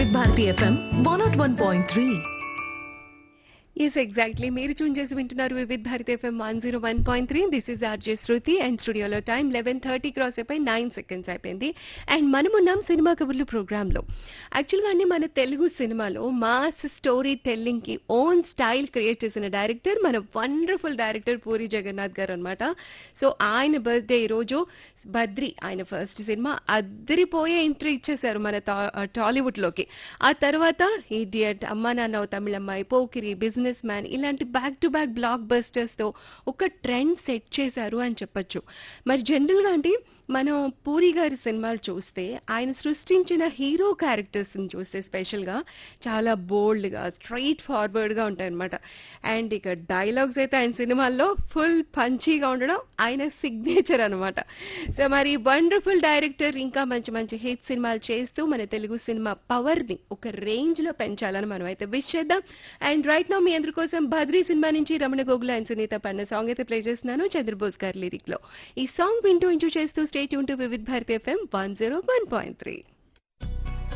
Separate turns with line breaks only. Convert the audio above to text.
Vividh Bharati FM one nought one point three
S exactly మీరు tune చేసి వింటున్నారు Vividh Bharati FM one zero one point three this is RJ Shruti and స్టూడియోలో time eleven thirty cross అయిపోయి nine seconds అయిపోయింది and మనమున్నాం cinema కబుర్లు ప్రోగ్రాంలో యాక్చువల్గా అండి మన తెలుగు సినిమాలో మాస్ స్టోరీ టెల్లింగ్కి ఓన్ స్టైల్ క్రియేట్ చేసిన డైరెక్టర్ మన వండర్ఫుల్ డైరెక్టర్ పూరి జగన్నాథ్ గారు అనమాట సో ఆయన బర్త్డే ఈరోజు బద్రి ఆయన ఫస్ట్ సినిమా అద్దరిపోయే ఎంట్రీ ఇచ్చేశారు మన టాలీవుడ్ లోకి ఆ తర్వాత Idiot Amma Nanna O Tamilammayi Pokiri Businessman ఇలాంటి back to back blockbusters తో ఒక ట్రెండ్ సెట్ చేశారు అని చెప్పొచ్చు మరి జనరల్ గా అంటే మనం పూరి గారి సినిమాలు చూస్తే ఆయన సృష్టించిన హీరో క్యారెక్టర్స్ ని చూస్తే స్పెషల్ గా చాలా బోల్డ్ గా స్ట్రైట్ ఫార్వర్డ్ గా ఉంటాయి అనమాట అండ్ ఇక డైలాగ్స్ అయితే ఆయన సినిమాల్లో ఫుల్ పంచీగా ఉండడం ఆయన సిగ్నేచర్ అనమాట సో మరి వండర్ఫుల్ డైరెక్టర్ ఇంకా మంచి మంచి హిట్ సినిమాలు చేస్తూ మన తెలుగు సినిమా పవర్ ని ఒక రేంజ్ లో పెంచాలని మనం అయితే విష్ చేద్దాం అండ్ రైట్ నౌ మీ అందరి కోసం బద్రీ సినిమా నుంచి రమణ గోగుల అండ్ సునీత పన్న సాంగ్ అయితే ప్లే చేస్తున్నాను చంద్రబోస్ గారి లిరిక్ లో ఈ సాంగ్ వింటూ ఇంటూ చేస్తూ స్టేట్ యూన్ to Vividh Bharati FM one zero one point three